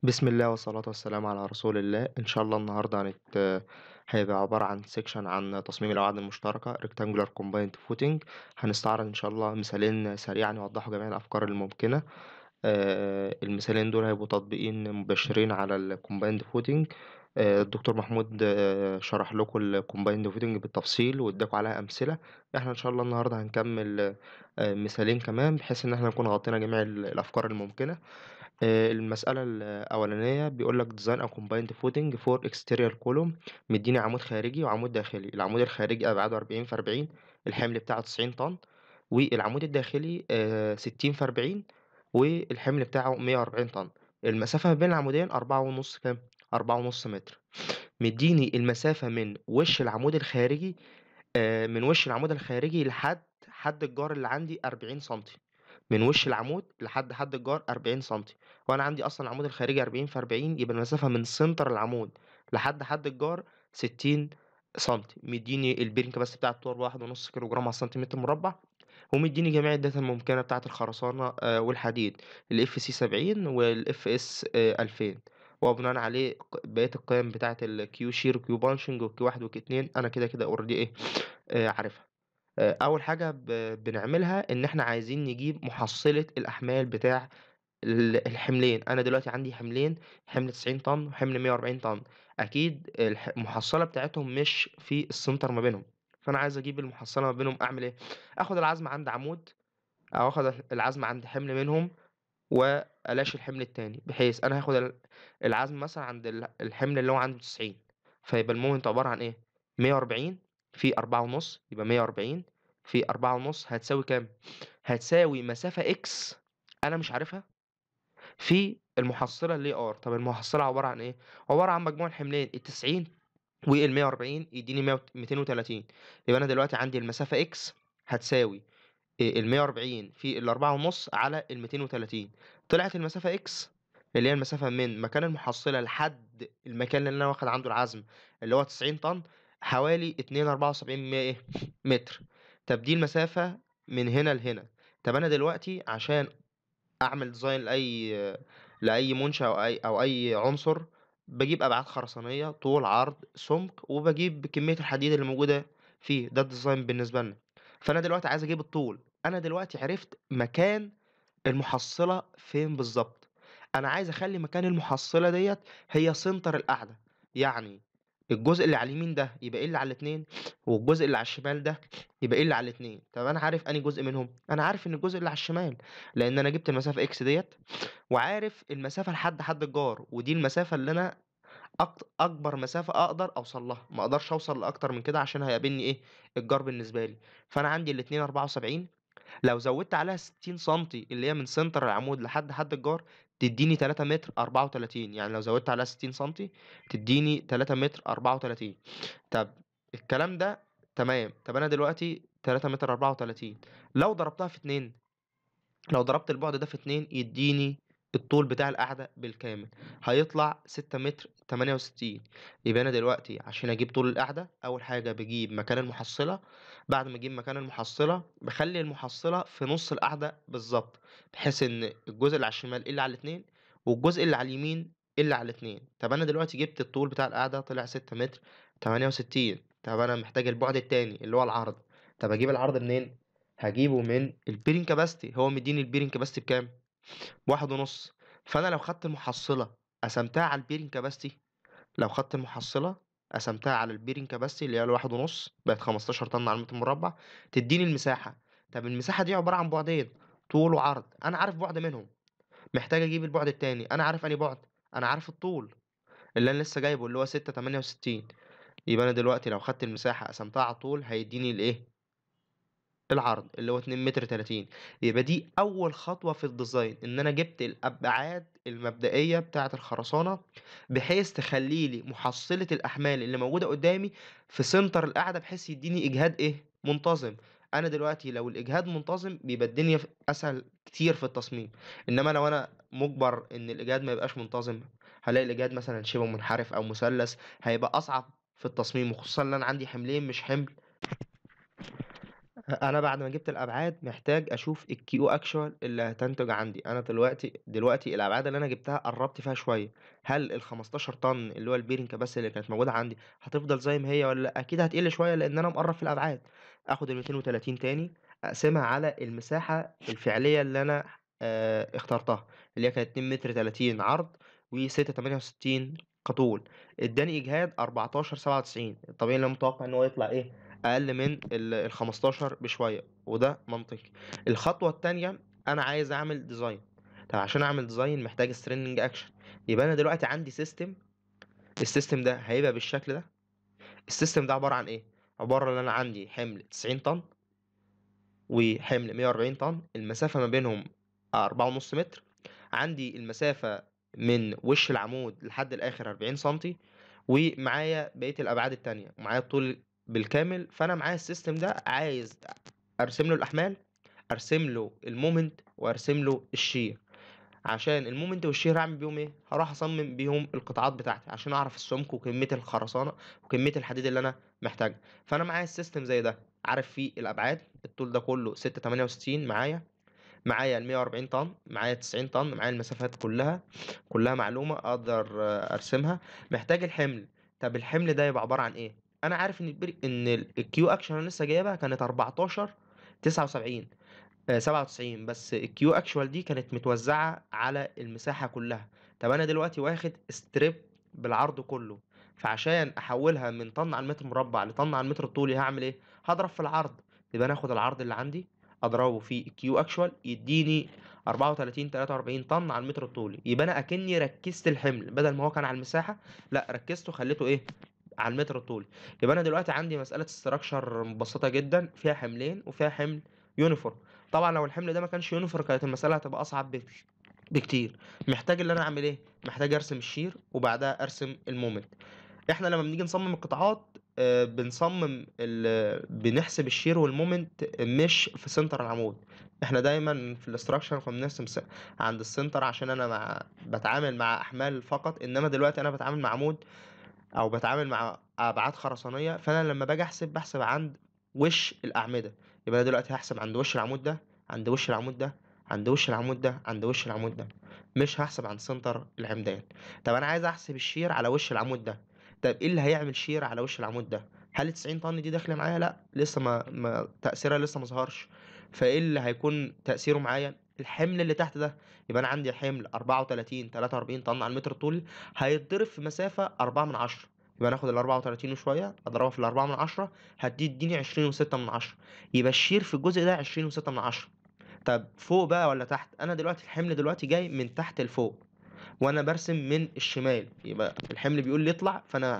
بسم الله والصلاة والسلام على رسول الله إن شاء الله النهاردة هنت هيبقى عبارة عن سيكشن عن تصميم القواعد المشتركة Rectangular Combined Footing هنستعرض إن شاء الله مثالين سريعا يوضحوا جميع الأفكار الممكنة آه، المثالين دول هيبقوا تطبيقين مباشرين على ال Combined Footing آه، الدكتور محمود آه، شرح لكم ال Combined Footing بالتفصيل واداكم عليها أمثلة احنا إن شاء الله النهاردة هنكمل آه، مثالين كمان بحيث إن احنا نكون غطينا جميع ال- الأفكار الممكنة آه، المسألة الأولانية بيقول لك design a combined footing for exterior column مديني عمود خارجي وعمود داخلي العمود الخارجي أبعاده 40 في 40 الحمل بتاعه 90 طن والعمود الداخلي آه، 60 في 40 والحمل بتاعه 140 طن المسافة ما بين العمودين أربعة ونص كام؟ أربعة ونص متر مديني المسافة من وش العمود الخارجي آه، من وش العمود الخارجي لحد حد الجار اللي عندي 40 سنتي من وش العمود لحد حد الجار 40 سنتي وانا عندي اصلا العمود الخارجي 40 في 40 يبقى المسافه من سنتر العمود لحد حد الجار 60 سنتي مديني البيرنج بس بتاع الطور واحد ونص كيلو جرام على السنتيمتر مربع ومديني جميع الداتا الممكنه بتاعه الخرسانه آه، والحديد الاف سي 70 والاف اس 2000 وبناء عليه ق- بقيه القيم بتاعه الكيو شير وكيو بانشنج وكيو واحد وكيو اتنين انا كده كده اوريدي ايه آه، عارفها آه، اول حاجه ب- بنعملها ان احنا عايزين نجيب محصله الاحمال بتاع ال- الحملين انا دلوقتي عندي حملين حمل 90 طن وحمل 140 طن اكيد الح- المحصله بتاعتهم مش في السنتر ما بينهم فانا عايز اجيب المحصله ما بينهم اعمل ايه اخد العزم عند عمود او اخد العزم عند حمل منهم والاشي الحمل التاني بحيث انا هاخد ال- العزم مثلا عند ال- الحمل اللي هو عنده 90 فيبقى المومنت عباره عن ايه 140 في أربعة ونص يبقى 140 في أربعة ونص هتساوي كام هتساوي مسافة إكس أنا مش عارفها في المحصلة اللي هي ار طب المحصلة عبارة عن ايه عبارة عن مجموع الحملين التسعين والمية وأربعين يديني ميتين وتلاتين يبقى أنا دلوقتي عندي المسافة إكس هتساوي المية وأربعين في الأربعة ونص على الميتين وتلاتين طلعت المسافة إكس اللي هي المسافة من مكان المحصلة لحد المكان اللي أنا واخد عنده العزم اللي هو تسعين طن حوالي اتنين أربعة وسبعين إيه متر طب دي المسافة من هنا لهنا طب أنا دلوقتي عشان اعمل ديزاين لاي لاي منشأ او اي او اي عنصر بجيب ابعاد خرسانيه طول عرض سمك وبجيب كميه الحديد اللي موجوده فيه ده الديزاين بالنسبه لنا فانا دلوقتي عايز اجيب الطول انا دلوقتي عرفت مكان المحصله فين بالظبط انا عايز اخلي مكان المحصله ديت هي سنتر القاعده يعني الجزء اللي على اليمين ده يبقى ايه اللي على الاتنين والجزء اللي على الشمال ده يبقى ايه اللي على الاتنين طب انا عارف انهي جزء منهم انا عارف ان الجزء اللي على الشمال لان انا جبت المسافه اكس ديت وعارف المسافه لحد حد الجار ودي المسافه اللي انا أك- اكبر مسافه اقدر اوصل لها ما اقدرش اوصل لاكتر من كده عشان هيقابلني ايه الجار بالنسبه لي فانا عندي الاتنين 74 لو زودت عليها 60 سنتي اللي هي من سنتر العمود لحد حد الجار تديني 3 متر 34 يعني لو زودت عليها 60 سنتي تديني 3 متر 34 طب الكلام ده تمام طب انا دلوقتي 3 متر 34 لو ضربتها في 2 لو ضربت البعد ده في 2 يديني الطول بتاع القاعدة بالكامل هيطلع 6 متر 68 يبقى انا دلوقتي عشان اجيب طول القاعدة اول حاجة بجيب مكان المحصلة بعد ما اجيب مكان المحصلة بخلي المحصلة في نص القاعدة بالظبط بحيث ان الجزء اللي على الشمال اللي على الاتنين والجزء اللي على اليمين اللي على الاتنين طب انا دلوقتي جبت الطول بتاع القاعدة طلع 6 متر 68 طب انا محتاج البعد التاني اللي هو العرض طب اجيب العرض منين هجيبه من البيرنج كاباستي هو مديني البيرنج كاباستي بكام واحد ونص فانا لو خدت المحصله قسمتها على البيرنج كاباستي لو خدت المحصله قسمتها على البيرنج كاباستي اللي هي الواحد ونص بقت 15 طن على المتر مربع تديني المساحه طب المساحه دي عباره عن بعدين طول وعرض انا عارف بعد منهم محتاج اجيب البعد التاني انا عارف انهي بعد انا عارف الطول اللي انا لسه جايبه اللي هو 6 68 يبقى انا دلوقتي لو خدت المساحه قسمتها على الطول هيديني الايه العرض اللي هو 2 متر 30 يبقى دي اول خطوه في الديزاين ان انا جبت الابعاد المبدئيه بتاعه الخرسانه بحيث تخلي لي محصله الاحمال اللي موجوده قدامي في سنتر القاعده بحيث يديني اجهاد ايه منتظم انا دلوقتي لو الاجهاد منتظم بيبقى الدنيا ف- اسهل كتير في التصميم انما لو انا مجبر ان الاجهاد ما يبقاش منتظم هلاقي الاجهاد مثلا شبه منحرف او مثلث هيبقى اصعب في التصميم وخصوصا ان انا عندي حملين مش حمل أنا بعد ما جبت الأبعاد محتاج أشوف الكيو أكشوال اللي هتنتج عندي أنا دلوقتي دلوقتي الأبعاد اللي أنا جبتها قربت فيها شوية هل ال 15 طن اللي هو البيرنج كباس اللي كانت موجودة عندي هتفضل زي ما هي ولا لأ أكيد هتقل شوية لأن أنا مقرب في الأبعاد آخد ال 230 تاني أقسمها على المساحة الفعلية اللي أنا آه اخترتها اللي هي كانت 2 متر 30 عرض و 6 68 كطول اداني إجهاد 14 97 الطبيعي اللي أنا متوقع إن هو يطلع إيه اقل من ال 15 بشويه وده منطقي الخطوه التانية انا عايز اعمل ديزاين طب عشان اعمل ديزاين محتاج ستريننج اكشن يبقى انا دلوقتي عندي سيستم السيستم ده هيبقى بالشكل ده السيستم ده عباره عن ايه عباره ان انا عندي حمل 90 طن وحمل 140 طن المسافه ما بينهم 4.5 متر عندي المسافه من وش العمود لحد الاخر 40 سنتي ومعايا بقيه الابعاد التانية معايا الطول بالكامل فانا معايا السيستم ده عايز ارسم له الاحمال ارسم له المومنت وارسم له الشير عشان المومنت والشير هعمل بيهم ايه هروح اصمم بيهم القطاعات بتاعتي عشان اعرف السمك وكميه الخرسانه وكميه الحديد اللي انا محتاجها فانا معايا السيستم زي ده عارف فيه الابعاد الطول ده كله 6 68 معايا معايا ال 140 طن معايا 90 طن معايا المسافات كلها كلها معلومه اقدر ارسمها محتاج الحمل طب الحمل ده يبقى عباره عن ايه انا عارف ان البري... ان الكيو اكشن انا لسه جايبها كانت 14 79 آه 97 بس الكيو اكشوال دي كانت متوزعه على المساحه كلها طب انا دلوقتي واخد ستريب بالعرض كله فعشان احولها من طن على المتر مربع لطن على المتر الطولي هعمل ايه هضرب في العرض يبقى انا اخد العرض اللي عندي اضربه في كيو اكشوال يديني 34 43 طن على المتر الطولي يبقى انا اكني ركزت الحمل بدل ما هو كان على المساحه لا ركزته خليته ايه على المتر الطولي يبقى انا دلوقتي عندي مساله استراكشر مبسطه جدا فيها حملين وفيها حمل يونيفورم طبعا لو الحمل ده ما كانش يونيفورم كانت المساله هتبقى اصعب بكتير محتاج اللي انا اعمل ايه محتاج ارسم الشير وبعدها ارسم المومنت احنا لما بنيجي نصمم القطاعات آه بنصمم بنحسب الشير والمومنت مش في سنتر العمود احنا دايما في الاستراكشر كنا بنرسم عند السنتر عشان انا مع بتعامل مع احمال فقط انما دلوقتي انا بتعامل مع عمود او بتعامل مع ابعاد خرسانيه فانا لما باجي احسب بحسب عند وش الاعمده يبقى انا دلوقتي هحسب عند وش العمود ده عند وش العمود ده عند وش العمود ده عند وش العمود ده مش هحسب عند سنتر العمدان طب انا عايز احسب الشير على وش العمود ده طب ايه اللي هيعمل شير على وش العمود ده هل 90 طن دي داخله معايا لا لسه ما, ما تاثيرها لسه ما ظهرش فايه اللي هيكون تاثيره معايا الحمل اللي تحت ده يبقى انا عندي الحمل 34 43 طن على المتر الطولي هيتضرب في مسافه 4 من 10 يبقى ناخد ال 34 وشويه اضربها في ال 4 من 10 هتديني 20 و6 من 10 يبقى الشير في الجزء ده 20 و6 من 10 طب فوق بقى ولا تحت انا دلوقتي الحمل دلوقتي جاي من تحت لفوق وانا برسم من الشمال يبقى الحمل بيقول لي اطلع فانا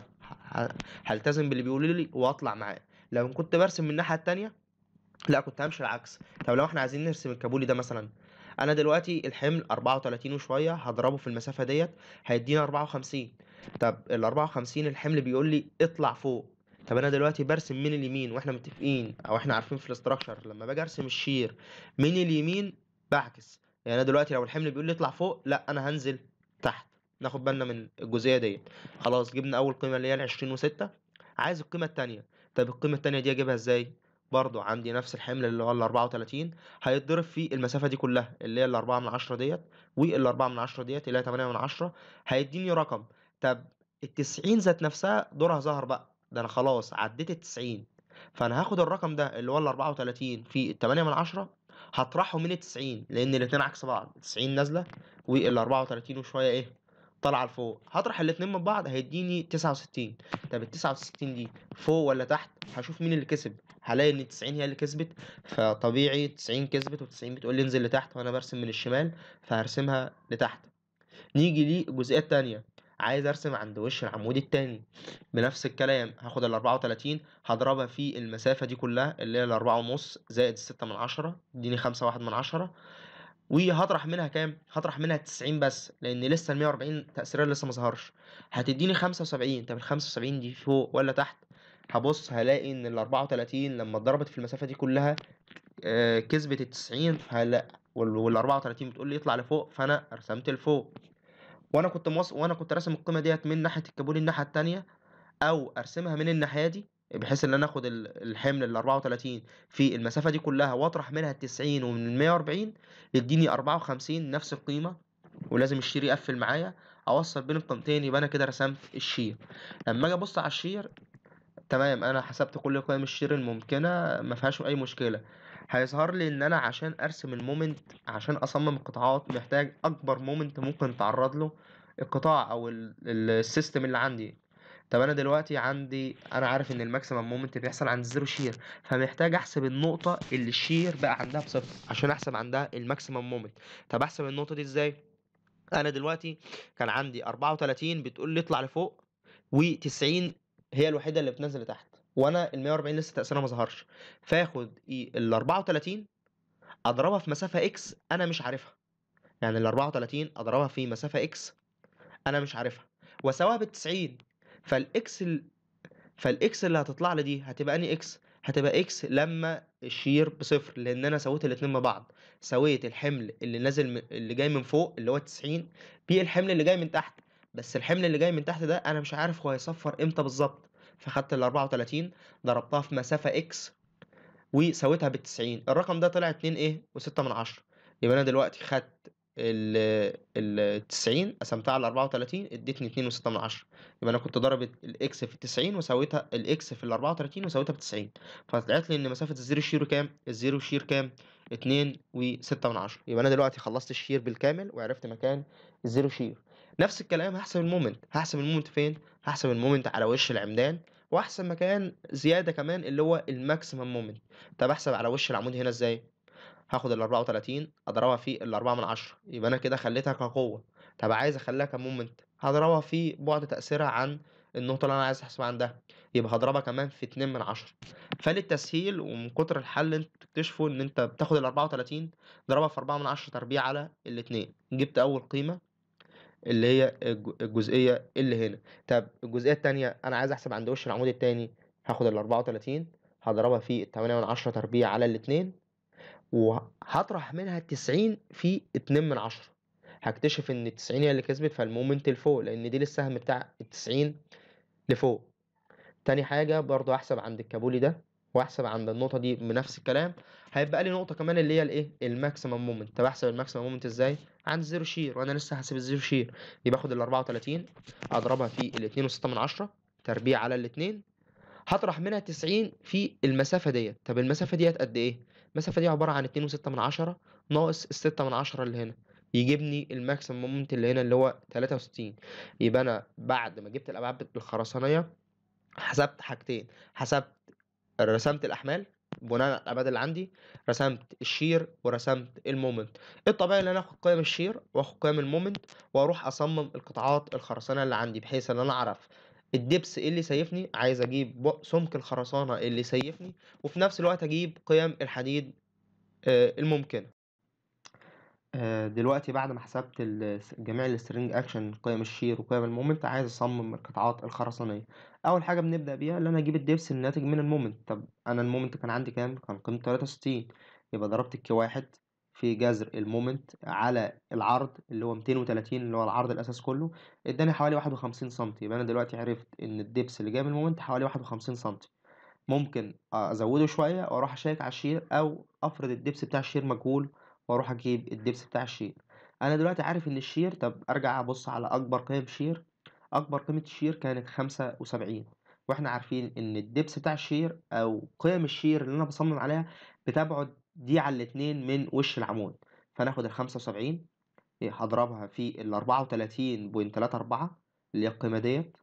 هلتزم باللي بيقول لي واطلع معاه لو كنت برسم من الناحيه التانية لا كنت همشي العكس طب لو احنا عايزين نرسم الكابولي ده مثلا انا دلوقتي الحمل 34 وشويه هضربه في المسافه ديت هيدينا 54 طب ال 54 الحمل بيقول لي اطلع فوق طب انا دلوقتي برسم من اليمين واحنا متفقين او احنا عارفين في الاستراكشر لما باجي ارسم الشير من اليمين بعكس يعني انا دلوقتي لو الحمل بيقول لي اطلع فوق لا انا هنزل تحت ناخد بالنا من الجزئيه ديت خلاص جبنا اول قيمه اللي هي ال 20 و6 عايز القيمه الثانيه طب القيمه الثانيه دي اجيبها ازاي برضو عندي نفس الحمل اللي هو ال 34 هيتضرب في المسافه دي كلها اللي هي ال 4 من 10 ديت وال 4 من 10 ديت اللي هي 8 من 10 هيديني رقم طب ال 90 ذات نفسها دورها ظهر بقى ده انا خلاص عديت ال 90 فانا هاخد الرقم ده اللي هو ال 34 في ال 8 من 10 هطرحه من ال 90 لان الاثنين عكس بعض 90 نازله وال 34 وشويه ايه طالعه لفوق هطرح الاثنين من بعض هيديني 69 طب ال 69 دي فوق ولا تحت هشوف مين اللي كسب هلاقي ان 90 هي اللي كسبت فطبيعي 90 كسبت و90 بتقول لي انزل لتحت وانا برسم من الشمال فهرسمها لتحت نيجي للجزئيه الثانيه عايز ارسم عند وش العمود التاني بنفس الكلام هاخد ال 34 هضربها في المسافة دي كلها اللي هي الأربعة ونص زائد الستة من عشرة اديني خمسة واحد من عشرة وهطرح منها كام؟ هطرح منها 90 بس لأن لسه ال 140 تأثيرها لسه مظهرش هتديني 75 طب ال 75 دي فوق ولا تحت؟ هبص هلاقي إن ال 34 لما اتضربت في المسافة دي كلها آه كسبت ال 90 فهلا وال 34 بتقول لي اطلع لفوق فأنا رسمت لفوق وانا كنت موص... وانا كنت راسم القيمه ديت من ناحيه الكابولي الناحيه التانية او ارسمها من الناحيه دي بحيث ان انا اخد ال- الحمل ال 34 في المسافه دي كلها واطرح منها ال 90 ومن ال 140 يديني 54 نفس القيمه ولازم الشير يقفل معايا اوصل بين القيمتين يبقى انا كده رسمت الشير لما اجي ابص على الشير تمام انا حسبت كل قيم الشير الممكنه ما فيهاش اي مشكله هيظهر لي ان انا عشان ارسم المومنت عشان اصمم القطاعات محتاج اكبر مومنت ممكن تعرض له القطاع او ال- ال- السيستم اللي عندي طب انا دلوقتي عندي انا عارف ان الماكسيمم مومنت بيحصل عند الزيرو شير فمحتاج احسب النقطه اللي الشير بقى عندها بصفر عشان احسب عندها الماكسيمم مومنت طب احسب النقطه دي ازاي انا دلوقتي كان عندي 34 بتقول لي اطلع لفوق و90 هي الوحيده اللي بتنزل لتحت وانا ال 140 لسه تاثيرها ما ظهرش فاخد إيه ال 34 اضربها في مسافه اكس انا مش عارفها يعني ال 34 اضربها في مسافه اكس انا مش عارفها واساويها بال 90 فالاكس ال... فالاكس اللي هتطلع لي دي هتبقى اني اكس هتبقى اكس لما الشير بصفر لان انا سويت الاتنين مع بعض سويت الحمل اللي نازل من... اللي جاي من فوق اللي هو 90 بالحمل اللي جاي من تحت بس الحمل اللي جاي من تحت ده انا مش عارف هو هيصفر امتى بالظبط فخدت ال 34 ضربتها في مسافه اكس وسويتها بال 90 الرقم ده طلع 2 ايه و6 من عشرة يبقى انا دلوقتي خدت ال ال 90 قسمتها على 34 ادتني 2 و6 من عشرة يبقى انا كنت ضارب الاكس في ال 90 وسويتها الاكس في ال 34 وسويتها ب 90 فطلعت لي ان مسافه الزيرو شير كام الزيرو شير كام 2 و6 من عشرة يبقى انا دلوقتي خلصت الشير بالكامل وعرفت مكان الزيرو شير نفس الكلام هحسب المومنت هحسب المومنت فين هحسب المومنت على وش العمدان واحسب مكان زياده كمان اللي هو الماكسيمم مومنت طب احسب على وش العمود هنا ازاي هاخد ال 34 اضربها في ال 4 من عشرة يبقى انا كده خليتها كقوه طب عايز اخليها كمومنت هضربها في بعد تاثيرها عن النقطه اللي انا عايز احسب عندها يبقى هضربها كمان في 2 من عشرة فللتسهيل ومن كتر الحل انتوا تكتشفوا ان انت بتاخد ال 34 ضربها في 4 من عشرة تربيع على الاتنين جبت اول قيمه اللي هي الج- الجزئيه اللي هنا طب الجزئيه التانية انا عايز احسب عند وش العمود التاني هاخد ال 34 هضربها في 8 من عشرة تربيع على الاتنين وهطرح منها 90 في 2 من عشرة هكتشف ان ال 90 هي اللي كسبت فالمومنت لفوق لان دي السهم بتاع ال 90 لفوق تاني حاجة برضو هحسب عند الكابولي ده واحسب عند النقطة دي بنفس الكلام هيبقى لي نقطة كمان اللي هي الايه الماكسيمم مومنت طب احسب الماكسيمم مومنت ازاي عند الزيرو شير وانا لسه حاسب الزيرو شير يبقى اخد ال 34 اضربها في ال 2 وستة من عشرة تربيع على الاتنين هطرح منها 90 في المسافة ديت طب المسافة ديت قد ايه المسافة دي عبارة عن 2 وستة من عشرة ناقص الستة من عشرة اللي هنا يجيبني الماكسيمم مومنت اللي هنا اللي هو 63 يبقى انا بعد ما جبت الابعاد الخرسانية حسبت حاجتين حسبت رسمت الاحمال بناء على الابعاد اللي عندي رسمت الشير ورسمت المومنت الطبيعي ان انا اخد قيم الشير واخد قيم المومنت واروح اصمم القطاعات الخرسانه اللي عندي بحيث ان انا اعرف الدبس ايه اللي سيفني عايز اجيب بق- سمك الخرسانه اللي يسيفني وفي نفس الوقت اجيب قيم الحديد آه، الممكنه آه، دلوقتي بعد ما حسبت ال- جميع السترينج اكشن قيم الشير وقيم المومنت عايز اصمم القطاعات الخرسانيه اول حاجه بنبدا بيها ان انا اجيب الدبس الناتج من المومنت طب انا المومنت كان عندي كام كان قيمته 63 يبقى ضربت الكي واحد في جذر المومنت على العرض اللي هو 230 اللي هو العرض الاساس كله اداني حوالي 51 سم يبقى انا دلوقتي عرفت ان الدبس اللي جاي من المومنت حوالي 51 سم ممكن ازوده شويه واروح اشيك على الشير او افرض الدبس بتاع الشير مجهول واروح اجيب الدبس بتاع الشير انا دلوقتي عارف ان الشير طب ارجع ابص على اكبر قيم شير اكبر قيمه الشير كانت 75 واحنا عارفين ان الدبس بتاع الشير او قيم الشير اللي انا بصمم عليها بتبعد دي على الاتنين من وش العمود فناخد ال 75 إيه، هضربها في ال 34.34 اللي هي القيمه ديت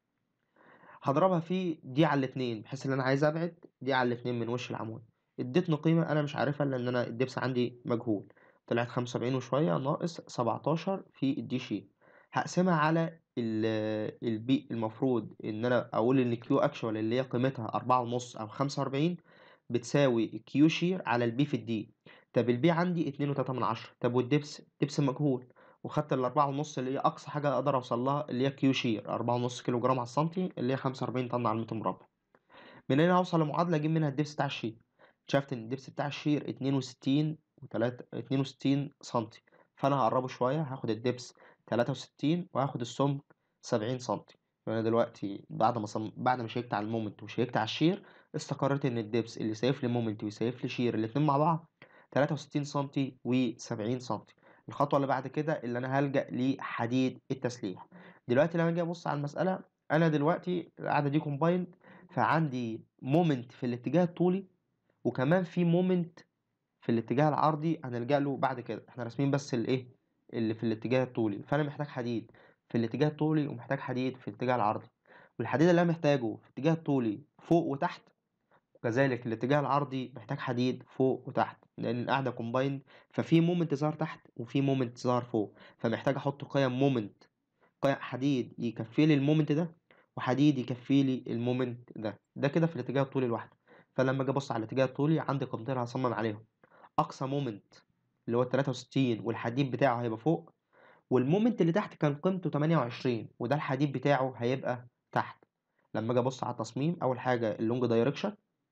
هضربها في دي على الاتنين بحيث ان انا عايز ابعد دي على الاتنين من وش العمود ادتني قيمة انا مش عارفها لان انا الدبس عندي مجهول طلعت خمسة وسبعين وشوية ناقص سبعتاشر في الدي شيت هقسمها على ال- البي المفروض ان انا اقول ان كيو اكشوال اللي هي قيمتها أربعة ونص او خمسة وأربعين بتساوي كيو شير على البي في الدي طب البي عندي اتنين وتلاتة من عشرة طب والدبس دبس مجهول وخدت الأربعة ونص اللي هي أقصى حاجة أقدر أوصل لها اللي هي كيو شير أربعة ونص كيلو جرام على السنتي اللي هي خمسة وأربعين طن على المتر مربع من هنا هوصل لمعادلة أجيب منها الدبس بتاع الشير شفت إن الدبس بتاع الشير اتنين وستين وتلاتة اتنين وستين سنتي فأنا هقربه شوية هاخد الدبس تلاتة وستين وهاخد السمك سبعين سنتي فانا دلوقتي بعد ما صم... بعد ما شيكت على المومنت وشيكت على الشير استقريت ان الدبس اللي سايف لي مومنت ويسايف لي شير الاتنين مع بعض 63 سنتي و70 سنتي الخطوه اللي بعد كده اللي انا هلجأ لحديد التسليح دلوقتي لما اجي ابص على المساله انا دلوقتي القاعده دي كومبايند فعندي مومنت في الاتجاه الطولي وكمان في مومنت في الاتجاه العرضي هنلجأ له بعد كده احنا راسمين بس الايه اللي في الاتجاه الطولي فانا محتاج حديد في الاتجاه الطولي ومحتاج حديد في الاتجاه العرضي والحديد اللي انا محتاجه في الاتجاه الطولي فوق وتحت وكذلك الاتجاه العرضي محتاج حديد فوق وتحت لان القاعده كومبايند ففي مومنت ظهر تحت وفي مومنت ظهر فوق فمحتاج احط قيم مومنت قيم حديد يكفي لي المومنت ده وحديد يكفي لي المومنت ده ده كده في الاتجاه الطولي لوحده فلما اجي ابص على الاتجاه الطولي عندي قيمتين هصمم عليهم اقصى مومنت اللي هو 63 والحديد بتاعه هيبقى فوق والمومنت اللي تحت كان قيمته 28 وده الحديد بتاعه هيبقى تحت لما اجي ابص على التصميم اول حاجه اللونج دايركشن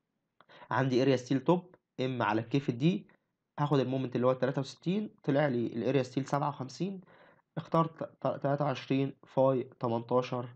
عندي اريا ستيل توب ام على الكيف دي هاخد المومنت اللي هو 63 طلع لي الاريا ستيل 57 اخترت 23 فاي 18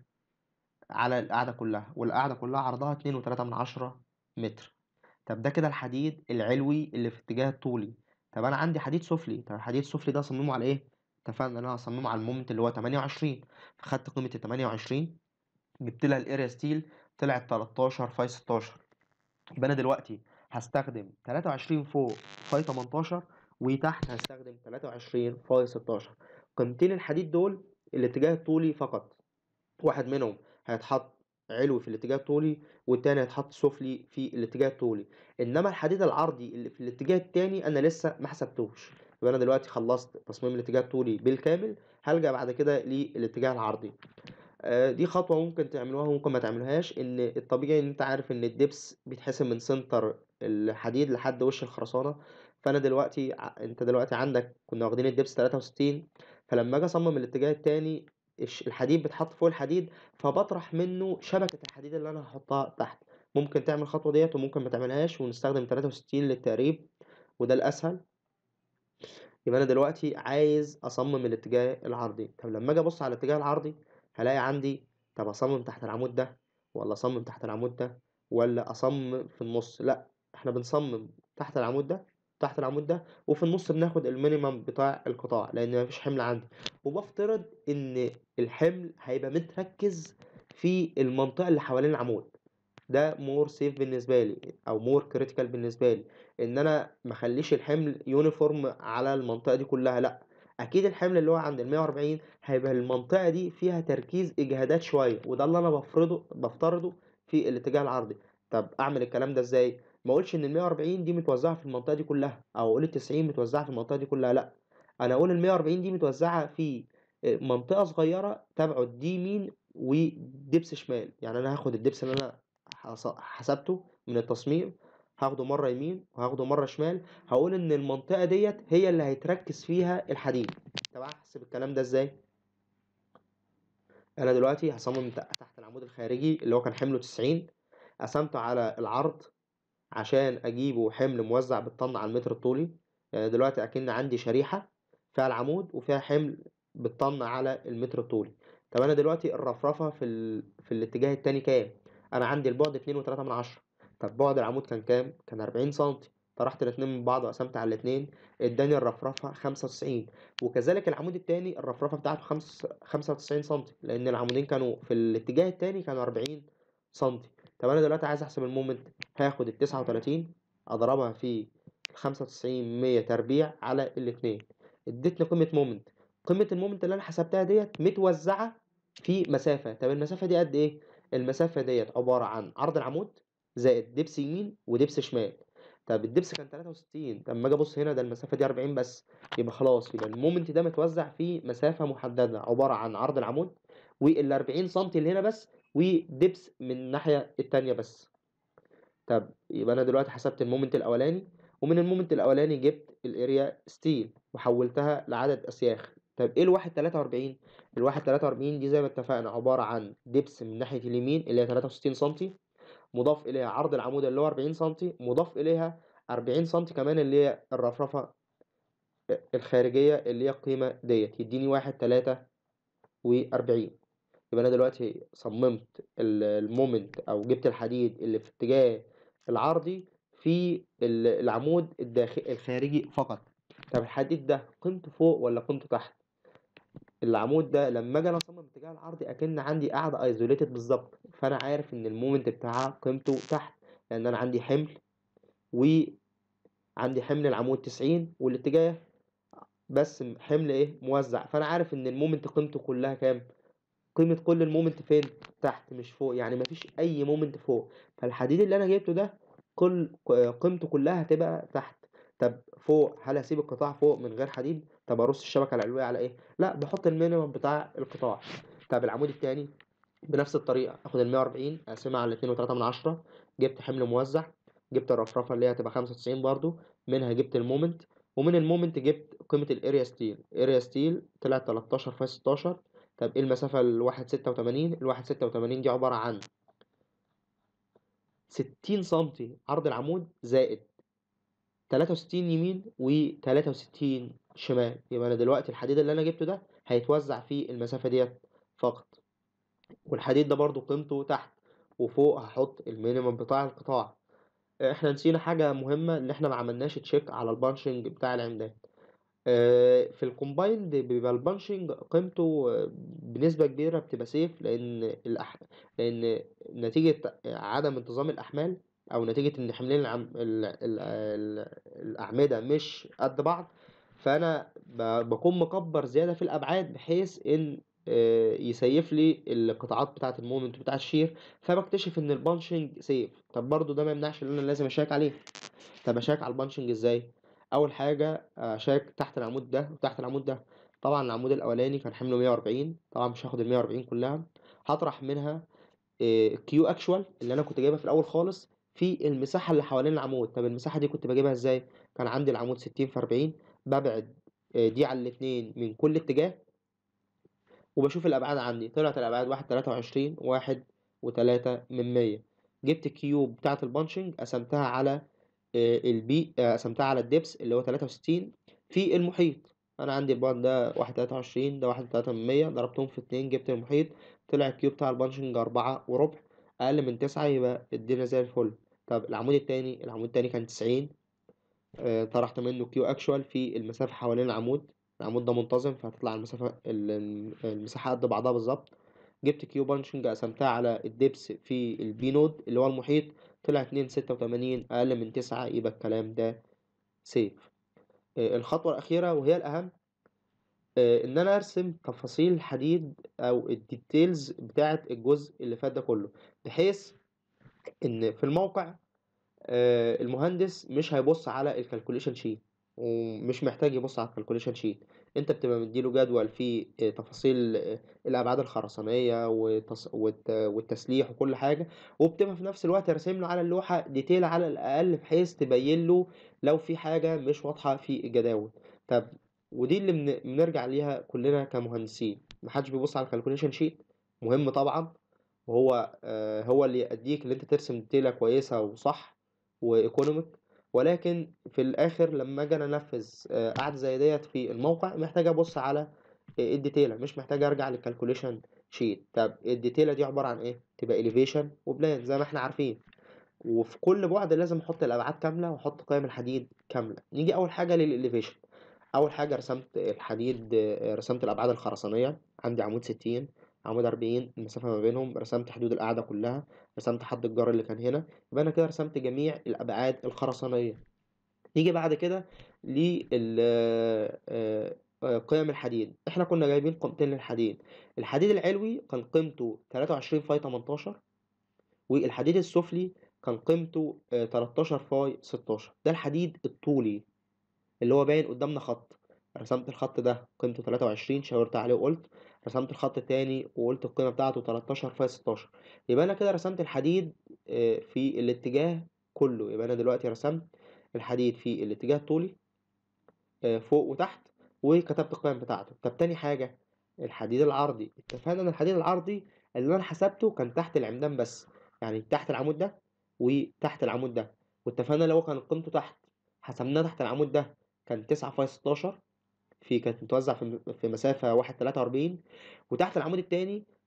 على القاعده كلها والقاعده كلها عرضها 2.3 من عشرة متر طب ده كده الحديد العلوي اللي في اتجاه الطولي طب انا عندي حديد سفلي طب الحديد السفلي ده اصممه على ايه اتفقنا ان انا هصممه على المومنت اللي هو 28 فخدت قيمه ال 28 جبت لها الاريا ستيل طلعت 13 فاي 16 يبقى انا دلوقتي هستخدم 23 فوق فاي 18 وتحت هستخدم 23 فاي 16 قيمتين الحديد دول الاتجاه الطولي فقط واحد منهم هيتحط علوي في الاتجاه الطولي والتاني هيتحط سفلي في الاتجاه الطولي انما الحديد العرضي اللي في الاتجاه التاني انا لسه ما حسبتوش يبقى انا دلوقتي خلصت تصميم الاتجاه الطولي بالكامل هلجأ بعد كده للاتجاه العرضي آه، دي خطوة ممكن تعملوها وممكن ما تعملوهاش ان الطبيعي ان انت عارف ان الدبس بيتحسب من سنتر الحديد لحد وش الخرسانة فانا دلوقتي ع- انت دلوقتي عندك كنا واخدين الدبس 63 فلما اجي اصمم الاتجاه التاني الش- الحديد بيتحط فوق الحديد فبطرح منه شبكة الحديد اللي انا هحطها تحت ممكن تعمل الخطوة ديت وممكن ما تعملهاش ونستخدم 63 للتقريب وده الاسهل يبقى انا دلوقتي عايز اصمم الاتجاه العرضي طب لما اجي ابص على الاتجاه العرضي هلاقي عندي طب اصمم تحت العمود ده ولا اصمم تحت العمود ده ولا اصمم في النص لا احنا بنصمم تحت العمود ده تحت العمود ده وفي النص بناخد المينيمم بتاع القطاع لان مفيش حمل عندي وبفترض ان الحمل هيبقى متركز في المنطقة اللي حوالين العمود ده مور سيف بالنسبه لي او مور كريتيكال بالنسبه لي ان انا ما اخليش الحمل يونيفورم على المنطقه دي كلها لا اكيد الحمل اللي هو عند ال 140 هيبقى المنطقه دي فيها تركيز اجهادات شويه وده اللي انا بفرضه بفترضه في الاتجاه العرضي طب اعمل الكلام ده ازاي ما اقولش ان ال 140 دي متوزعه في المنطقه دي كلها او اقول ال 90 متوزعه في المنطقه دي كلها لا انا اقول ال 140 دي متوزعه في منطقه صغيره تبعد دي يمين ودبس شمال يعني انا هاخد الدبس اللي انا حص- حسبته من التصميم هاخده مرة يمين وهاخده مرة شمال هقول ان المنطقة ديت هي اللي هيتركز فيها الحديد طب احسب الكلام ده ازاي انا دلوقتي هصمم ت- تحت العمود الخارجي اللي هو كان حمله 90 قسمته على العرض عشان اجيبه حمل موزع بالطن على المتر الطولي يعني دلوقتي اكن عندي شريحة فيها العمود وفيها حمل بالطن على المتر الطولي طب انا دلوقتي الرفرفة في ال... في الاتجاه التاني كام انا عندي البعد اتنين وتلاتة من عشرة طب بعد العمود كان كام كان اربعين سنتي طرحت الاتنين من بعض وقسمت على الاتنين اداني الرفرفة خمسة وتسعين وكذلك العمود التاني الرفرفة بتاعته خمس خمسة وتسعين سنتي لأن العمودين كانوا في الاتجاه التاني كانوا أربعين سنتي طب أنا دلوقتي عايز أحسب المومنت هاخد التسعة وتلاتين أضربها في الخمسة وتسعين مية تربيع على الاتنين ادتني قيمة مومنت قيمة المومنت اللي أنا حسبتها ديت متوزعة في مسافة طب المسافة دي قد إيه؟ المسافة ديت عبارة عن عرض العمود زائد دبس يمين ودبس شمال طب الدبس كان 63 طب ما اجي ابص هنا ده المسافة دي 40 بس يبقى خلاص يبقى المومنت ده متوزع في مسافة محددة عبارة عن عرض العمود وال 40 سم اللي هنا بس ودبس من الناحية التانية بس طب يبقى انا دلوقتي حسبت المومنت الاولاني ومن المومنت الاولاني جبت الاريا ستيل وحولتها لعدد اسياخ طب ايه الواحد 43 الواحد 43 دي زي ما اتفقنا عبارة عن دبس من ناحية اليمين اللي هي 63 سنتي مضاف إليها عرض العمود اللي هو 40 سنتي مضاف إليها 40 سنتي كمان اللي هي الرفرفة الخارجية اللي هي القيمة ديت يديني واحد تلاتة وأربعين يبقى انا دلوقتي صممت المومنت او جبت الحديد اللي في اتجاه العرضي في العمود الداخل الخارجي فقط طب الحديد ده قيمته فوق ولا قيمته تحت العمود ده لما اجي انا اصمم اتجاه العرض اكن عندي قاعده ايزوليتد بالظبط فانا عارف ان المومنت بتاعها قيمته تحت لان انا عندي حمل وعندي حمل العمود 90 والاتجاه بس حمل ايه موزع فانا عارف ان المومنت قيمته كلها كام قيمه كل المومنت فين تحت مش فوق يعني مفيش اي مومنت فوق فالحديد اللي انا جبته ده كل قيمته كلها هتبقى تحت طب فوق هل هسيب القطاع فوق من غير حديد طب ارص الشبكه العلويه على ايه لا بحط المينيمم بتاع القطاع طب العمود التاني بنفس الطريقه اخد ال 140 اقسمها على 2.3 من عشرة جبت حمل موزع جبت الرفرفه اللي هي هتبقى 95 برضو منها جبت المومنت ومن المومنت جبت قيمه الاريا ستيل اريا ستيل طلعت 13 في 16 طب ايه المسافه الواحد 86 الواحد 86 دي عباره عن 60 سنتي عرض العمود زائد 63 يمين و63 شمال يبقى انا دلوقتي الحديد اللي انا جبته ده هيتوزع في المسافه ديت فقط والحديد ده برضو قيمته تحت وفوق هحط المينيمم بتاع القطاع احنا نسينا حاجه مهمه اللي احنا ما عملناش تشيك على البانشنج بتاع العمدان في الكومبايند بيبقى البانشنج قيمته بنسبه كبيره بتبقى سيف لان الأح... لان نتيجه عدم انتظام الاحمال او نتيجه ان حملين العم... ال... ال... ال... الاعمده مش قد بعض فانا ب... بكون مكبر زياده في الابعاد بحيث ان يسيف لي القطاعات بتاعه المومنت بتاع الشير فبكتشف ان البانشنج سيف طب برضو ده ما يمنعش ان انا لازم اشيك عليه طب اشيك على البانشنج ازاي اول حاجه اشيك تحت العمود ده وتحت العمود ده طبعا العمود الاولاني كان حمله 140 طبعا مش هاخد ال 140 كلها هطرح منها كيو اكشوال اللي انا كنت جايبها في الاول خالص في المساحه اللي حوالين العمود طب المساحه دي كنت بجيبها ازاي كان عندي العمود 60 في 40 ببعد دي على الاثنين من كل اتجاه وبشوف الابعاد عندي طلعت الابعاد واحد تلاتة وعشرين واحد وتلاتة من مية جبت الكيوب بتاعة البانشنج قسمتها على البي قسمتها على الدبس اللي هو تلاتة وستين في المحيط انا عندي البعد ده واحد تلاتة وعشرين ده واحد تلاتة من مية ضربتهم في اتنين جبت المحيط طلع الكيوب بتاع البانشنج أربعة وربع أقل من تسعة يبقى الدنيا زي الفل طب العمود التاني العمود التاني كان تسعين طرحت منه كيو اكشوال في المسافة حوالين العمود العمود ده منتظم فهتطلع المسافة المساحة قد بعضها بالظبط جبت كيو بانشنج قسمتها على الدبس في البي نود اللي هو المحيط طلع اتنين ستة وتمانين أقل من تسعة يبقى الكلام ده سيف الخطوة الأخيرة وهي الأهم إن أنا أرسم تفاصيل الحديد أو الديتيلز بتاعة الجزء اللي فات ده كله بحيث إن في الموقع المهندس مش هيبص على الكالكوليشن شيت ومش محتاج يبص على الكالكوليشن شيت انت بتبقى مديله جدول فيه تفاصيل الابعاد الخرسانيه والتص... والتسليح وكل حاجه وبتبقى في نفس الوقت راسم له على اللوحه ديتيل على الاقل بحيث تبين له لو في حاجه مش واضحه في الجداول طب ودي اللي من... بنرجع ليها كلنا كمهندسين محدش بيبص على الكالكوليشن شيت مهم طبعا وهو آه هو اللي يأديك اللي انت ترسم ديتيله كويسه وصح وايكونوميك ولكن في الاخر لما اجي انفذ قاعده زي ديت في الموقع محتاج ابص على الديتيله مش محتاج ارجع للكالكوليشن شيت طب الديتيله دي عباره عن ايه تبقى اليفيشن وبلان زي ما احنا عارفين وفي كل بعد لازم احط الابعاد كامله واحط قيم الحديد كامله نيجي اول حاجه للاليفيشن اول حاجه رسمت الحديد رسمت الابعاد الخرسانيه عندي عمود 60 عمود 40 المسافه ما بينهم رسمت حدود القاعده كلها رسمت حد الجار اللي كان هنا يبقى انا كده رسمت جميع الابعاد الخرسانيه نيجي بعد كده لل قيم الحديد احنا كنا جايبين قيمتين للحديد الحديد العلوي كان قيمته 23 فاي 18 والحديد السفلي كان قيمته 13 فاي 16 ده الحديد الطولي اللي هو باين قدامنا خط رسمت الخط ده قيمته 23 شاورت عليه وقلت رسمت الخط التاني وقلت القيمة بتاعته 13 في 16 يبقى أنا كده رسمت الحديد في الاتجاه كله يبقى أنا دلوقتي رسمت الحديد في الاتجاه الطولي فوق وتحت وكتبت القيم بتاعته طب تاني حاجة الحديد العرضي اتفقنا ان الحديد العرضي اللي انا حسبته كان تحت العمدان بس يعني تحت العمود ده وتحت العمود ده واتفقنا لو كان قيمته تحت حسبناه تحت العمود ده كان 9 في 16 في كانت متوزع في في مسافة واحد تلاتة وأربعين وتحت العمود التاني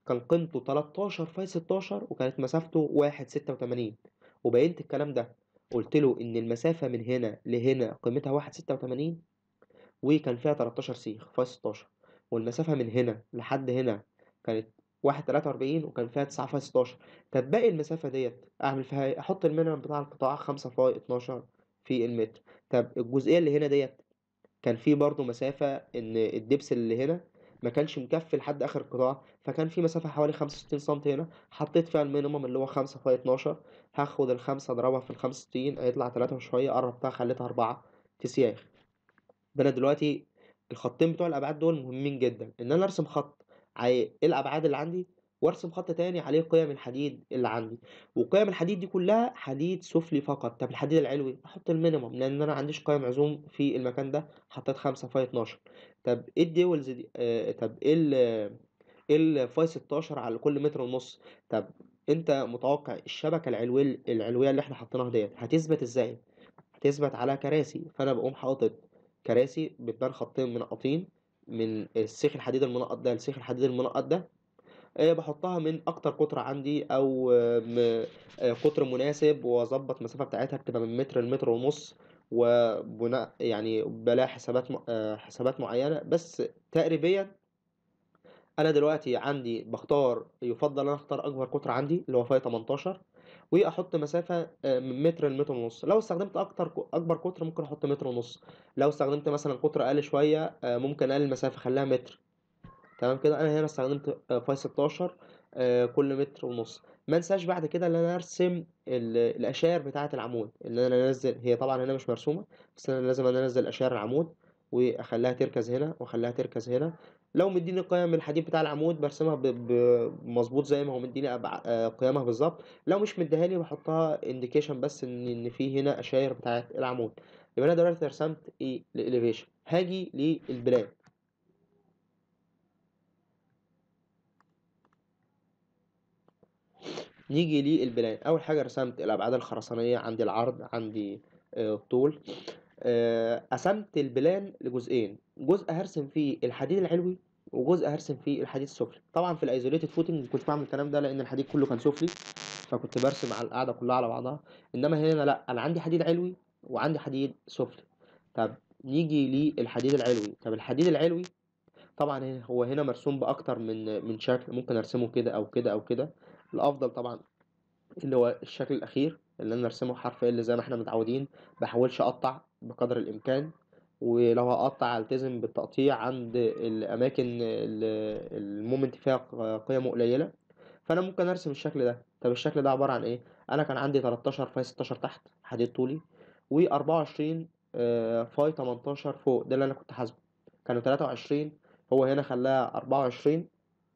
كان قيمته 13 في 16 وكانت مسافته واحد ستة وتمانين وبينت الكلام ده قلت له إن المسافة من هنا لهنا قيمتها واحد ستة وتمانين وكان فيها 13 سيخ في 16 والمسافة من هنا لحد هنا كانت واحد تلاتة وأربعين وكان فيها تسعة في 16 طب باقي المسافة ديت أعمل فيها إيه؟ أحط المينيمم بتاع القطاع خمسة في 12 في المتر طب الجزئية اللي هنا ديت كان في برضو مسافة إن الدبس اللي هنا ما كانش مكفي لحد آخر القطاع فكان في مسافة حوالي خمسة وستين سنتي هنا حطيت فيها المينيمم اللي هو خمسة في اتناشر هاخد الخمسة أضربها في الخمسة وستين هيطلع تلاتة وشوية قربتها خليتها أربعة تسياخ ده أنا دلوقتي الخطين بتوع الأبعاد دول مهمين جدا إن أنا أرسم خط على إيه الأبعاد اللي عندي وارسم خط تاني عليه قيم الحديد اللي عندي وقيم الحديد دي كلها حديد سفلي فقط طب الحديد العلوي احط المينيمم لان انا عنديش قيم عزوم في المكان ده حطيت خمسة فاي اتناشر طب ايه الديولز دي آه طب ايه ال ايه الفاي ستاشر على كل متر ونص طب انت متوقع الشبكة العلوية العلوية اللي احنا حطيناها ديت هتثبت ازاي هتثبت على كراسي فانا بقوم حاطط كراسي بتبان خطين منقطين من السيخ الحديد المنقط ده لسيخ الحديد المنقط ده آه، بحطها من اكتر قطر عندي او آه، م- آه، قطر مناسب واظبط المسافه بتاعتها بتبقى من متر لمتر ونص وبناء يعني بلاقي حسابات م- آه، حسابات معينه بس تقريبا انا دلوقتي عندي بختار يفضل انا اختار اكبر قطر عندي اللي هو فاي 18 واحط مسافه آه، من متر لمتر ونص لو استخدمت اكتر اكبر قطر ممكن احط متر ونص لو استخدمت مثلا قطر اقل شويه آه، ممكن اقلل المسافه اخليها متر تمام كده انا هنا استخدمت آه، فاي 16 آه، كل متر ونص ما انساش بعد كده ان انا ارسم ال- الاشار بتاعه العمود ان انا انزل هي طبعا هنا مش مرسومه بس انا لازم انا انزل اشار العمود واخليها تركز هنا واخليها تركز هنا لو مديني قيم الحديد بتاع العمود برسمها ب- ب- مظبوط زي ما هو مديني أبع- آه، قيمها بالظبط لو مش مديهالي بحطها انديكيشن بس ان ان في هنا اشاير بتاعه العمود يبقى انا دلوقتي رسمت ايه الاليفيشن هاجي للبلان نيجي للبلان اول حاجه رسمت الابعاد الخرسانيه عندي العرض عندي آه، الطول آه، قسمت البلان لجزئين جزء هرسم فيه الحديد العلوي وجزء هرسم فيه الحديد السفلي طبعا في الايزوليتد فوتنج ما كنتش بعمل الكلام ده لان الحديد كله كان سفلي فكنت برسم على القاعده كلها على بعضها انما هنا لا انا عندي حديد علوي وعندي حديد سفلي طب نيجي للحديد العلوي طب الحديد العلوي طبعا هنا- هو هنا مرسوم باكتر من من شكل ممكن ارسمه كده او كده او كده الافضل طبعا اللي هو الشكل الأخير اللي أنا أرسمه حرف ال زي ما احنا متعودين بحاولش أقطع بقدر الإمكان ولو هقطع ألتزم بالتقطيع عند الأماكن ال- المومنت فيها ق- قيمه قليلة فأنا ممكن أرسم الشكل ده طب الشكل ده عبارة عن إيه؟ أنا كان عندي 13 فاي 16 تحت حديد طولي و24 فاي 18 فوق ده اللي أنا كنت حاسبه كانوا 23 هو هنا خلاها 24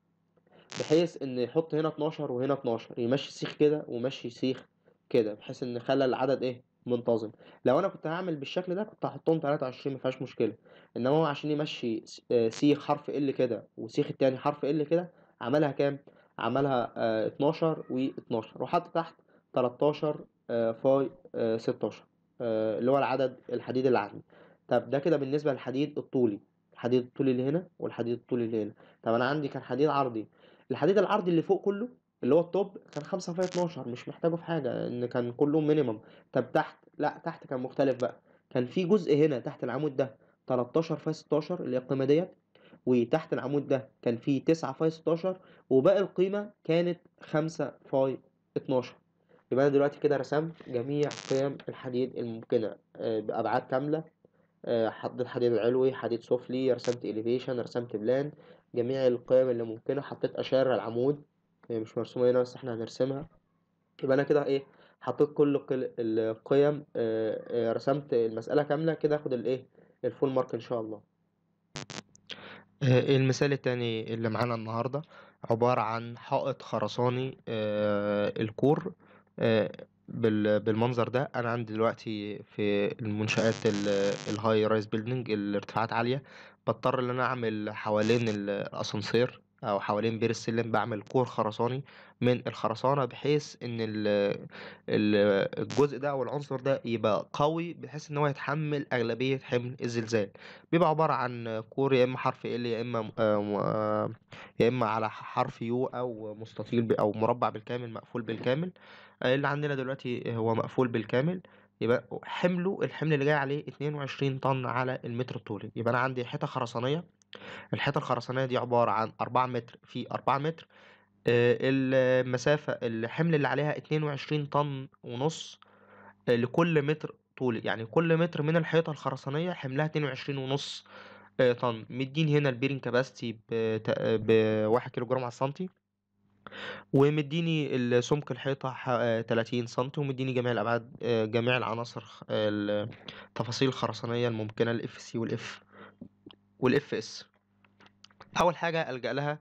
بحيث ان يحط هنا 12 وهنا 12 يمشي سيخ كده ويمشي سيخ كده بحيث ان خلى العدد ايه منتظم لو انا كنت هعمل بالشكل ده كنت هحطهم 23 ما فيهاش مشكله انما هو عشان يمشي س- آه، سيخ حرف ال كده وسيخ التاني حرف ال كده عملها كام عملها آه، 12 و12 وحط تحت 13 آه، فاي آه، 16 آه، اللي هو العدد الحديد اللي عندي طب ده كده بالنسبه للحديد الطولي الحديد الطولي اللي هنا والحديد الطولي اللي هنا طب انا عندي كان حديد عرضي الحديد العرضي اللي فوق كله اللي هو التوب كان 5 في 12 مش محتاجه في حاجه ان كان كله مينيمم طب تحت لا تحت كان مختلف بقى كان في جزء هنا تحت العمود ده 13 في 16 اللي هي القيمه ديت وتحت العمود ده كان في 9 في 16 وباقي القيمه كانت 5 في 12 يبقى انا دلوقتي كده رسمت جميع قيم الحديد الممكنه آه، بابعاد كامله آه، حطيت حديد علوي حديد سفلي رسمت إليفيشن رسمت بلان جميع القيم اللي ممكنة حطيت أشار العمود هي مش مرسومة هنا بس احنا هنرسمها يبقى أنا كده إيه حطيت كل قل- القيم آه، آه، رسمت المسألة كاملة كده أخد الإيه الفول مارك إن شاء الله آه، المثال التاني اللي معانا النهاردة عبارة عن حائط خرساني آه، الكور آه، بال- بالمنظر ده أنا عندي دلوقتي في المنشآت الهاي رايز بيلدينج الارتفاعات عالية بضطر إن أنا أعمل حوالين ال- الأسانسير او حوالين بير السلم بعمل كور خرساني من الخرسانة بحيث ان ال ال الجزء ده او العنصر ده يبقى قوي بحيث ان هو يتحمل اغلبية حمل الزلزال بيبقى عبارة عن كور يا اما حرف ال يا اما آه، م- آه، يا اما على حرف يو او مستطيل ب- او مربع بالكامل مقفول بالكامل آه، اللي عندنا دلوقتي هو مقفول بالكامل يبقى حمله الحمل اللي جاي عليه 22 طن على المتر الطولي يبقى انا عندي حيطة خرسانية الحيطة الخرسانية دي عبارة عن أربعة متر في أربعة متر آه، المسافة الحمل اللي عليها اتنين وعشرين طن ونص آه، لكل متر طولي يعني كل متر من الحيطة الخرسانية حملها اتنين وعشرين ونص آه، طن مديني هنا البيرنج كاباستي بواحد كيلو جرام على السنتي ومديني السمك الحيطة ح- آه، 30 سنتي ومديني جميع الأبعاد آه، جميع العناصر خ- التفاصيل الخرسانية الممكنة الاف سي والاف والاف اس أول حاجة ألجأ لها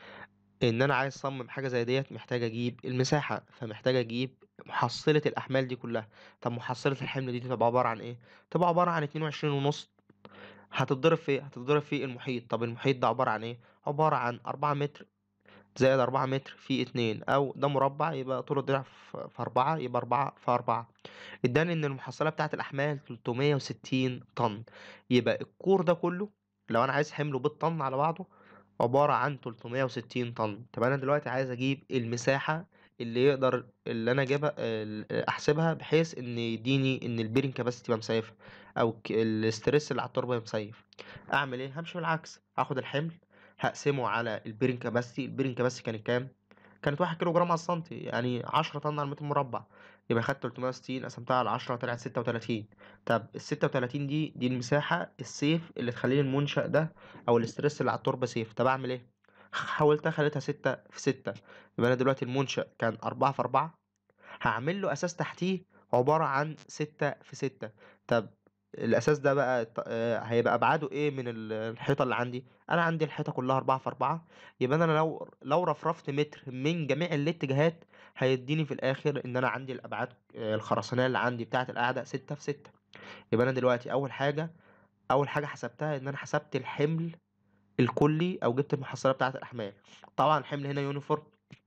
ان انا عايز اصمم حاجه زي ديت محتاج اجيب المساحه فمحتاج اجيب محصله الاحمال دي كلها طب محصله الحمل دي تبقى عباره عن ايه تبقى عباره عن 22 ونص هتتضرب في إيه؟ هتتضرب في المحيط طب المحيط ده عباره عن ايه عباره عن 4 متر زائد 4 متر في 2 او ده مربع يبقى طول الضلع في في 4 يبقى 4 في 4 اداني ان المحصله بتاعه الاحمال 360 طن يبقى الكور ده كله لو انا عايز حمله بالطن على بعضه عبارة عن 360 طن طب انا دلوقتي عايز اجيب المساحة اللي يقدر اللي انا اجيبها ال- احسبها بحيث ان يديني ان البيرنج كاباسيتي يبقى مسيف او ك- الاسترس اللي على التربة يبقى مسيف اعمل ايه همشي بالعكس هاخد الحمل هقسمه على البيرنج كاباسيتي البيرنج كاباسيتي كانت كام كانت واحد كيلو جرام على السنتي يعني عشرة طن على المتر مربع يبقى خدت 360 قسمتها على 10 طلعت 36 طب ال 36 دي دي المساحة السيف اللي تخلي المنشأ ده او الاسترس اللي على التربة سيف طب اعمل ايه حاولت خليتها ستة في ستة يبقى انا دلوقتي المنشأ كان أربعة في أربعة هعمل له أساس تحتيه عبارة عن ستة في ستة طب الأساس ده بقى ط- آه، هيبقى أبعاده إيه من ال- الحيطة اللي عندي أنا عندي الحيطة كلها أربعة في أربعة يبقى أنا لو لو رفرفت متر من جميع الاتجاهات هيديني في الآخر إن أنا عندي الأبعاد آه، الخرسانية اللي عندي بتاعة القاعدة ستة في ستة يبقى أنا دلوقتي أول حاجة أول حاجة حسبتها إن أنا حسبت الحمل الكلي او جبت المحصله بتاعه الاحمال طبعا الحمل هنا يونيفورم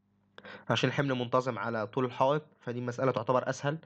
عشان الحمل منتظم على طول الحائط فدي مساله تعتبر اسهل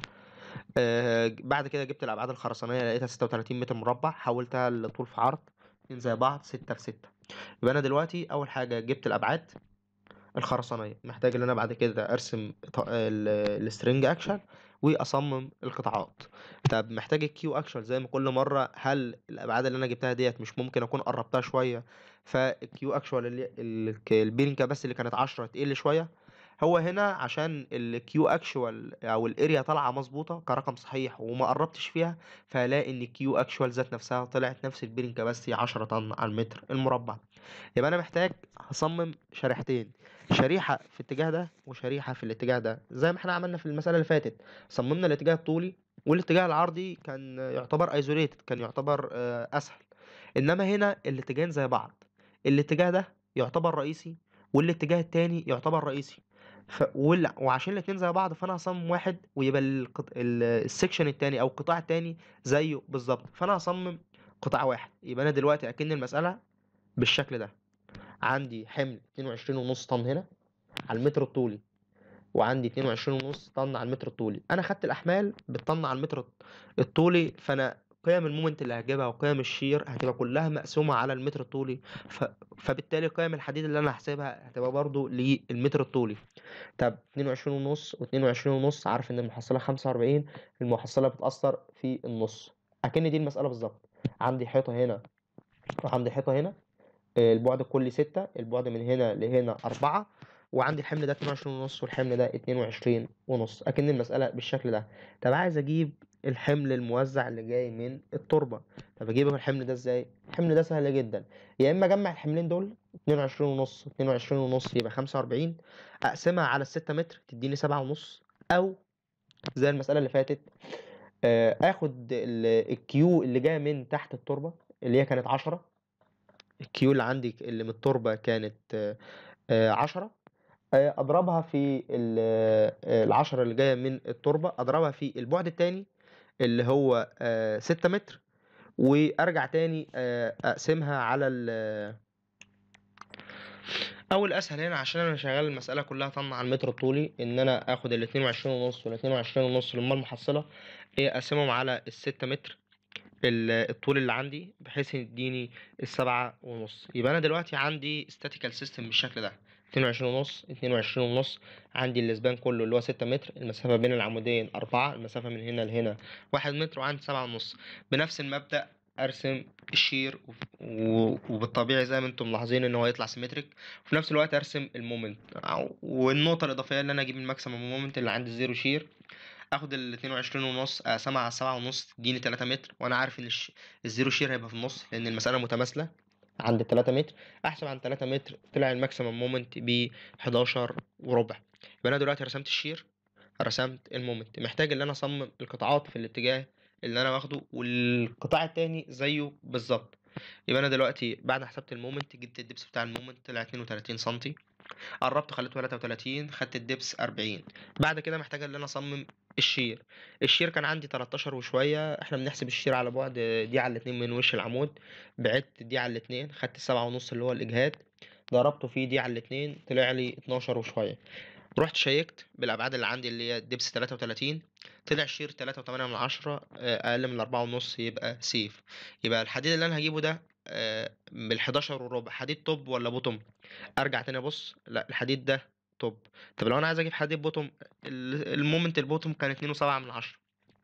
آه بعد كده جبت الابعاد الخرسانيه لقيتها 36 متر مربع حولتها لطول في عرض اتنين زي بعض 6 في 6 يبقى انا دلوقتي اول حاجه جبت الابعاد الخرسانيه محتاج ان انا بعد كده ارسم ط- ال- السترنج اكشن واصمم القطاعات طب محتاج الكيو اكشن زي ما كل مره هل الابعاد اللي انا جبتها ديت مش ممكن اكون قربتها شويه فالكيو اكشوال اللي ال- البيرنج بس اللي كانت 10 تقل شويه هو هنا عشان الكيو اكشوال او الاريا طالعه مظبوطه كرقم صحيح وما قربتش فيها فهلاقي ان الكيو اكشوال ذات نفسها طلعت نفس البيرنج كباستي 10 طن على المتر المربع يبقى انا محتاج هصمم شريحتين شريحة في الاتجاه ده وشريحة في الاتجاه ده زي ما احنا عملنا في المسألة اللي فاتت صممنا الاتجاه الطولي والاتجاه العرضي كان يعتبر ايزوليتد كان يعتبر آه، اسهل انما هنا الاتجاهين زي بعض الاتجاه ده يعتبر رئيسي والاتجاه التاني يعتبر رئيسي ف... وال... وعشان الاتنين زي بعض فانا هصمم واحد ويبقى القط... ال... السكشن التاني او القطاع التاني زيه بالظبط فانا هصمم قطاع واحد يبقى انا دلوقتي اكن المسألة بالشكل ده عندي حمل 22 ونص طن هنا على المتر الطولي وعندي 22 ونص طن على المتر الطولي انا خدت الاحمال بالطن على المتر الطولي فانا قيم المومنت اللي هجيبها وقيم الشير هتبقى كلها مقسومة على المتر الطولي ف... فبالتالي قيم الحديد اللي انا هحسبها هتبقى برضو للمتر الطولي طب 22 ونص و22 ونص عارف ان المحصلة 45 المحصلة بتأثر في النص اكن دي المسألة بالظبط عندي حيطة هنا وعندي حيطة هنا البعد الكلي ستة البعد من هنا لهنا أربعة وعندي الحمل ده 22 ونص والحمل ده 22 ونص أكن المسألة بالشكل ده طب عايز أجيب الحمل الموزع اللي جاي من التربة طب أجيب الحمل ده إزاي؟ الحمل ده سهل جدا يا إما أجمع الحملين دول 22 ونص 22 ونص يبقى 45 أقسمها على الستة متر تديني سبعة ونص أو زي المسألة اللي فاتت آه، آخد ال- الكيو اللي جاية من تحت التربة اللي هي كانت 10 الكيو اللي عندي اللي من التربة كانت آه، آه، عشرة آه، أضربها في ال- آه، العشرة اللي جاية من التربة أضربها في البعد التاني اللي هو آه، ستة متر وأرجع تاني آه، أقسمها على ال أول أسهل هنا عشان أنا شغال المسألة كلها طن على المتر الطولي إن أنا آخد الاتنين وعشرين ونص والاتنين وعشرين ونص اللي هما المحصلة إيه أقسمهم على الستة متر ال- الطول اللي عندي بحيث يديني السبعة ونص يبقى أنا دلوقتي عندي statical system بالشكل ده اتنين وعشرين ونص اتنين وعشرين ونص عندي الاسبان كله اللي هو ستة متر المسافة بين العمودين أربعة المسافة من هنا لهنا واحد متر وعندي سبعة ونص بنفس المبدأ ارسم الشير وف- و- وبالطبيعي زي ما انتم ملاحظين ان هو يطلع سيمتريك وفي نفس الوقت ارسم المومنت والنقطة الإضافية اللي أنا أجيب الماكسيمم مومنت اللي عند الزيرو شير اخد ال 22 ونص اقسمها على 7 ونص تديني 3 متر وانا عارف ان الش... الزيرو شير هيبقى في النص لان المسألة متماثلة عند 3 متر احسب عن 3 متر طلع الماكسيمم مومنت ب 11 وربع يبقى انا دلوقتي رسمت الشير رسمت المومنت محتاج ان انا اصمم القطاعات في الاتجاه اللي انا واخده والقطاع التاني زيه بالظبط يبقى انا دلوقتي بعد ما حسبت المومنت جبت الدبس بتاع المومنت طلع 32 سنتي قربت خليته 33 خدت الدبس 40 بعد كده محتاج ان انا اصمم الشير الشير كان عندي 13 وشويه احنا بنحسب الشير على بعد دي على الاتنين من وش العمود بعدت دي على الاتنين خدت السبعة ونص اللي هو الاجهاد ضربته في دي على الاتنين طلع لي 12 وشويه رحت شيكت بالابعاد اللي عندي اللي هي الدبس 33 طلع الشير 3.8 من عشرة آه، اقل من الأربعة ونص يبقى سيف يبقى الحديد اللي انا هجيبه ده بال 11 وربع حديد توب ولا بوتوم ارجع تاني ابص لا الحديد ده توب طب لو انا عايز اجيب حديد بوتوم ال- المومنت البوتوم كان 2.7 من عشرة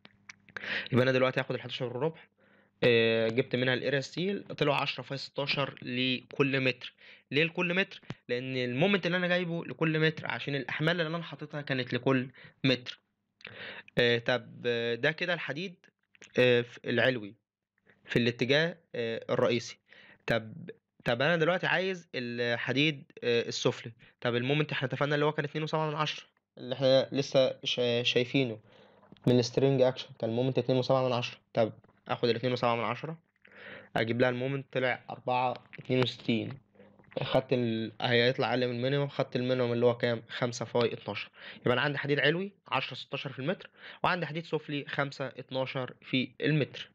يبقى انا دلوقتي هاخد ال 11 وربع آه، جبت منها الاريا ستيل طلعوا 10 في 16 لكل متر ليه لكل متر لان المومنت اللي انا جايبه لكل متر عشان الاحمال اللي انا حاططها كانت لكل متر آه، طب آه، ده كده الحديد آه، في- العلوي في الاتجاه آه، الرئيسي طب طب انا دلوقتي عايز الحديد آه، السفلي طب المومنت احنا اتفقنا اللي هو كان 2.7 من عشرة اللي احنا لسه شا- شايفينه من السترينج اكشن كان المومنت 2.7 من عشرة طب اخد ال 2.7 من عشرة اجيب لها المومنت طلع 4 62 خدت ال... هيطلع اقل من المينيمم خدت المينيمم اللي هو كام 5 فاي 12 يبقى انا عندي حديد علوي 10 16 في المتر وعندي حديد سفلي 5 12 في المتر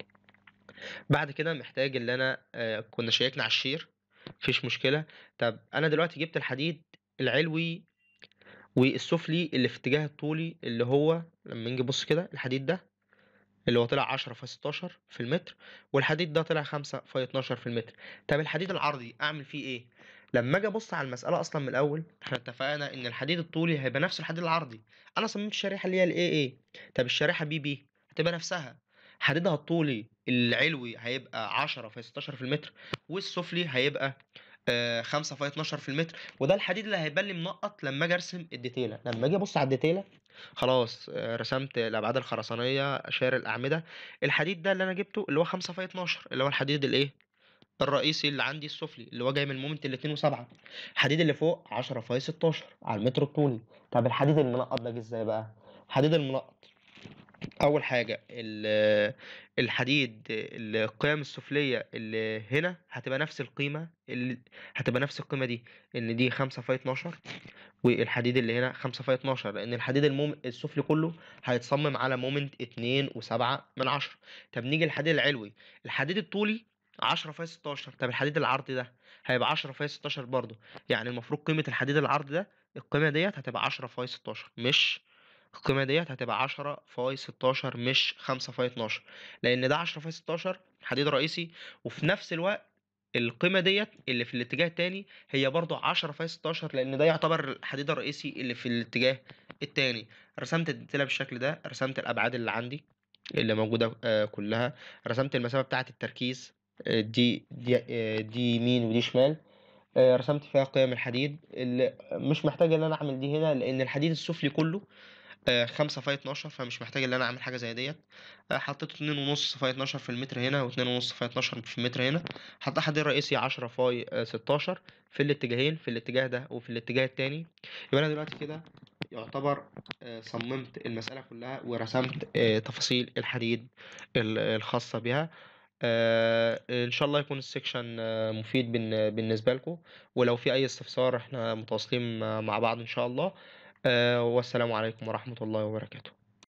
بعد كده محتاج اللي انا آه، كنا شيكنا على الشير مفيش مشكلة طب انا دلوقتي جبت الحديد العلوي والسفلي اللي في اتجاه الطولي اللي هو لما نيجي نبص كده الحديد ده اللي هو طلع 10 في 16 في المتر والحديد ده طلع 5 في 12 في المتر طب الحديد العرضي اعمل فيه ايه لما اجي ابص على المساله اصلا من الاول احنا اتفقنا ان الحديد الطولي هيبقى نفس الحديد العرضي انا صممت الشريحه اللي هي الاي اي طب الشريحه بي بي هتبقى نفسها حديدها الطولي العلوي هيبقى 10 في 16 في المتر والسفلي هيبقى آه، 5 في 12 في المتر وده الحديد اللي هيبان لي منقط لما اجي ارسم الديتيله لما اجي ابص على الديتيله خلاص آه، رسمت الابعاد الخرسانيه اشار الاعمده الحديد ده اللي انا جبته اللي هو 5 في 12 اللي هو الحديد الايه الرئيسي اللي عندي السفلي اللي هو جاي من المومنت ال 2 و7 الحديد اللي فوق 10 في 16 على المتر الطولي طب الحديد المنقط ده جه ازاي بقى الحديد المنقط اول حاجه ال- الحديد القيم السفليه اللي هنا هتبقى نفس القيمه اللي هتبقى نفس القيمه دي ان دي 5 في 12 والحديد اللي هنا 5 في 12 لان الحديد الموم السفلي كله هيتصمم على مومنت 2 و7 من 10 طب نيجي للحديد العلوي الحديد الطولي 10 في 16 طب الحديد العرضي ده هيبقى 10 في 16 برضه يعني المفروض قيمه الحديد العرضي ده القيمه ديت هتبقى 10 في 16 مش القيمة ديت هتبقى 10 فاي 16 مش 5 فاي 12 لأن ده 10 فاي 16 حديد رئيسي وفي نفس الوقت القيمة ديت اللي في الاتجاه التاني هي برضو 10 فاي 16 لأن ده يعتبر الحديد الرئيسي اللي في الاتجاه التاني رسمت الديتيلة بالشكل ده رسمت الأبعاد اللي عندي اللي موجودة آه، كلها رسمت المسافة بتاعة التركيز آه، دي دي آه، دي يمين ودي شمال آه، رسمت فيها قيم الحديد اللي مش محتاج ان انا اعمل دي هنا لان الحديد السفلي كله آه، خمسة فاي اتناشر فمش محتاج ان انا اعمل حاجة زي ديت آه، حطيت اتنين ونص فاي اتناشر في المتر هنا واتنين ونص فاي اتناشر في المتر هنا حطيت حديد رئيسي عشرة فاي آه، ستاشر في الاتجاهين في الاتجاه ده وفي الاتجاه التاني يبقى انا دلوقتي كده يعتبر آه، صممت المسألة كلها ورسمت آه، تفاصيل الحديد ال- الخاصة بها آه، ان شاء الله يكون السكشن آه، مفيد بالن- بالنسبة لكم ولو في اي استفسار احنا متواصلين مع بعض ان شاء الله آه، والسلام عليكم ورحمة الله وبركاته